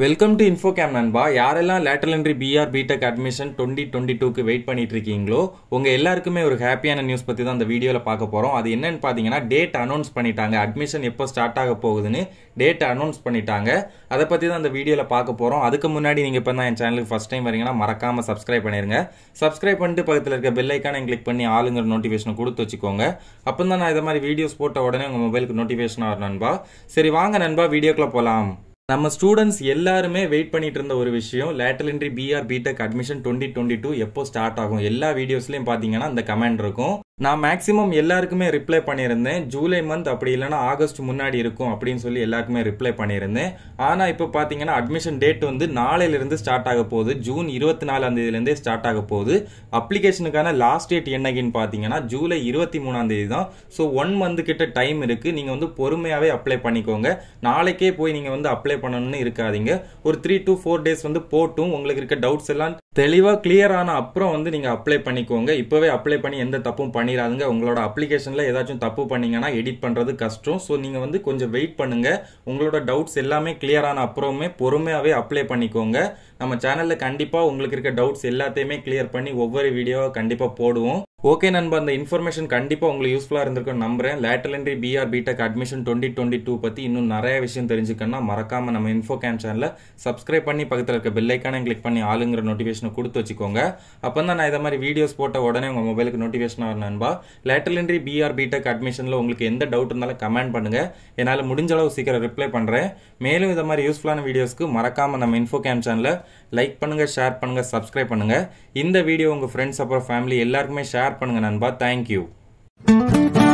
welcome to Infogame நண்பா யாரெல்லாம் lateral entry BR BTech admission twenty twenty டூக்கு wait பண்ணிட்டு இருக்கீங்களோ உங்க எல்லாருக்குமே ஒரு ஹாப்பியான நியூஸ் பத்தி தான் அந்த வீடியோவில் பார்க்க போறோம் அது என்னன்னு பார்த்தீங்கன்னா டேட் அனௌன்ஸ் பண்ணிட்டாங்க அட்மிஷன் எப்போ ஸ்டார்ட் ஆக போகுதுன்னு டேட் அனௌன்ஸ் பண்ணிட்டாங்க அதை பத்தி தான் அந்த வீடியோவில் பார்க்க போறோம் அதுக்கு முன்னாடி நீங்க இப்போ தான் என் சேனலுக்கு ஃபர்ஸ்ட் டைம் வரீங்கன்னா மறக்காம சப்ஸ்கிரைப் பண்ணிருங்க சப்ஸ்கிரைப் பண்ணிட்டு பக்கத்தில் இருக்க பெல் ஐக்கானை கிளிக் பண்ணி ஆளுங்கிற நோட்டிஃபிகேஷன் கொடுத்து வச்சுக்கோங்க அப்போ தான் நான் இதை மாதிரி வீடியோஸ் போட்ட உடனே உங்க மொபைலுக்கு நோட்டிஃபிகேஷன் வரும் நண்பா சரி வாங்க நண்பா வீடியோக்குள்ள போலாம் நம்ம ஸ்டூடெண்ட்ஸ் எல்லாருமே வெயிட் பண்ணிட்டு இருந்த ஒரு விஷயம் lateral entry BR BTech admission twenty twenty two எப்போ ஸ்டார்ட் ஆகும் எல்லா வீடியோஸ்லயும் பாத்தீங்கன்னா அந்த கமெண்ட் இருக்கும் நான் மேக்ஸிமம் எல்லாருக்குமே ரிப்ளை பண்ணியிருந்தேன் ஜூலை மந்த் அப்படி இல்லைன்னா ஆகஸ்ட் முன்னாடி இருக்கும் அப்படின்னு சொல்லி எல்லாருக்குமே ரிப்ளை பண்ணியிருந்தேன் ஆனால் இப்போ பார்த்தீங்கன்னா அட்மிஷன் டேட் வந்து நாளையிலிருந்து ஸ்டார்ட் ஆக போகுது ஜூன் இருபத்தி நாலாம் தேதியிலேருந்தே ஸ்டார்ட் ஆக போகுது அப்ளிகேஷனுக்கான லாஸ்ட் டேட் என்னைக்குன்னு பார்த்தீங்கன்னா ஜூலை இருபத்தி மூணாம் தேதி தான் ஸோ ஒன் மந்த் கிட்ட டைம் இருக்கு நீங்கள் வந்து பொறுமையாகவே அப்ளை பண்ணிக்கோங்க நாளைக்கே போய் நீங்கள் வந்து அப்ளை பண்ணணும்னு இருக்காதீங்க ஒரு த்ரீ டு ஃபோர் டேஸ் வந்து போட்டும் உங்களுக்கு இருக்க டவுட்ஸ் எல்லாம் தெளிவாக கிளியர் ஆன அப்புறம் வந்து நீங்கள் அப்ளை பண்ணிக்கோங்க இப்போவே அப்ளை பண்ணி எந்த தப்பும் பண்ணிடாதுங்க உங்களோட அப்ளிகேஷனில் ஏதாச்சும் தப்பு பண்ணீங்கன்னா எடிட் பண்ணுறது கஷ்டம் ஸோ நீங்கள் வந்து கொஞ்சம் வெயிட் பண்ணுங்க உங்களோட டவுட்ஸ் எல்லாமே கிளியர் ஆன அப்புறமே பொறுமையாகவே அப்ளை பண்ணிக்கோங்க நம்ம சேனலில் கண்டிப்பாக உங்களுக்கு இருக்க டவுட்ஸ் எல்லாத்தையுமே கிளியர் பண்ணி ஒவ்வொரு வீடியோவை கண்டிப்பாக போடுவோம் ஓகே நண்பா அந்த இன்ஃபர்மேஷன் கண்டிப்பாக உங்களுக்கு யூஸ்ஃபுல்லாக இருந்திருக்கும் நம்புறேன் lateral entry BR BTech admission twenty twenty two பற்றி இன்னும் நிறைய விஷயம் தெரிஞ்சுக்கணும்னா மறக்காம நம்ம இன்ஃபோ கேம் சேனலை சப்ஸ்கிரைப் பண்ணி பக்கத்தில் இருக்க பெல்லைக்கான கிளிக் பண்ணி ஆளுங்கிற நோட்டிஃபிகேஷனை கொடுத்து வச்சுக்கோங்க அப்போ தான் நான் இதை மாதிரி வீடியோஸ் போட்ட உடனே உங்கள் மொபைலுக்கு நோட்டிஃபிகேஷன் வரும் நண்பா லேட்டல் என்ட்ரி பிஆர் பிடெக் அட்மிஷனில் உங்களுக்கு எந்த டவுட் இருந்தாலும் கமெண்ட் பண்ணுங்க என்னால் முடிஞ்ச அளவு சீக்கிரம் ரிப்ளை பண்ணுறேன் மேலும் இதை மாதிரி யூஸ்ஃபுல்லான வீடியோஸ்க்கு மறக்காம நம்ம இன்ஃபோ கேம் சேனலை லைக் பண்ணுங்க ஷேர் பண்ணுங்க சப்ஸ்கிரைப் பண்ணுங்க இந்த வீடியோ உங்கள் ஃப்ரெண்ட்ஸ் அப்புறம் ஃபேமிலி எல்லாருக்குமே ஷேர் பண்ணுங்க நண்பா தேங்க்யூ